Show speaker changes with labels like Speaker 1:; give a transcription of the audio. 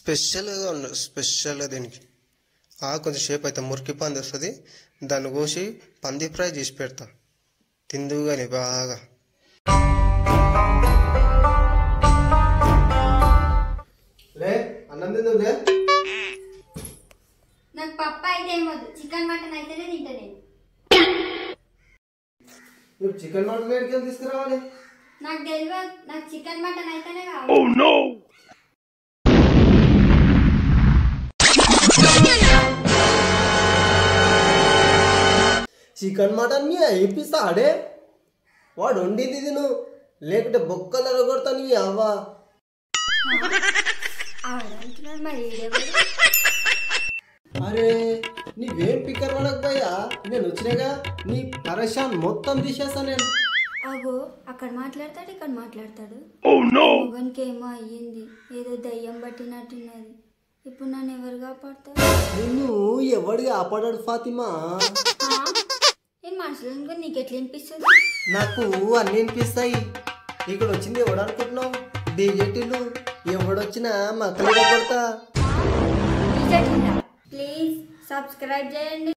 Speaker 1: స్పెషల్గా ఉన్న స్పెషల్గా దీనికి ఆ కొంచెం షేప్ అయితే మురికి పంది వస్తుంది దాన్ని కోసి పంది ఫ్రై చేసి పెడతా తిందువు కానీ బాగా లే అన్నం తిందువు లే
Speaker 2: నాకు పప్పు అయితే ఏమొద్దు చికెన్ మటన్ అయితేనే తింటా నేను
Speaker 1: నువ్వు చికెన్ మటన్ ఎక్కడికి తీసుకురావాలి
Speaker 2: నాకు తెలియదు నాకు చికెన్ మటన్ అయితేనే కావాలి
Speaker 1: చికెన్ మటన్ నీ వేపిస్తా ఆడే వాడు వండింది తిను లేకుంటే బొక్కలు కొడతా నీ అవ్వ
Speaker 2: ఆడంటున్నాడు మరి ఈడెవరు?
Speaker 1: అరే నీవేం పిక్కర్ పడక భయ్యా నేను వచ్చినాగా నీ పరేషాన్ మొత్తం తీసేస్తా నేను
Speaker 2: అగో అక్కడ మాట్లాడతాడు ఇక్కడ మాట్లాడతాడు మొగన్కి ఏమో అయ్యింది ఏదో దయ్యం పట్టినట్టున్నది ఇప్పుడు నన్ను ఎవరు కాపాడతారు
Speaker 1: నిన్ను ఎవడు కాపాడాడు ఫాతిమా
Speaker 2: ఆ? నేను మనుషులు అనుకుని నీకు ఎట్లా వినిపిస్తుంది
Speaker 1: నాకు అన్ని వినిపిస్తాయి ఇక్కడ వచ్చింది ఎవడు అనుకుంటున్నావు డీజేటీలు ఎవడొచ్చినా మక్కలు కొడతా
Speaker 2: ప్లీజ్ సబ్స్క్రైబ్ చేయండి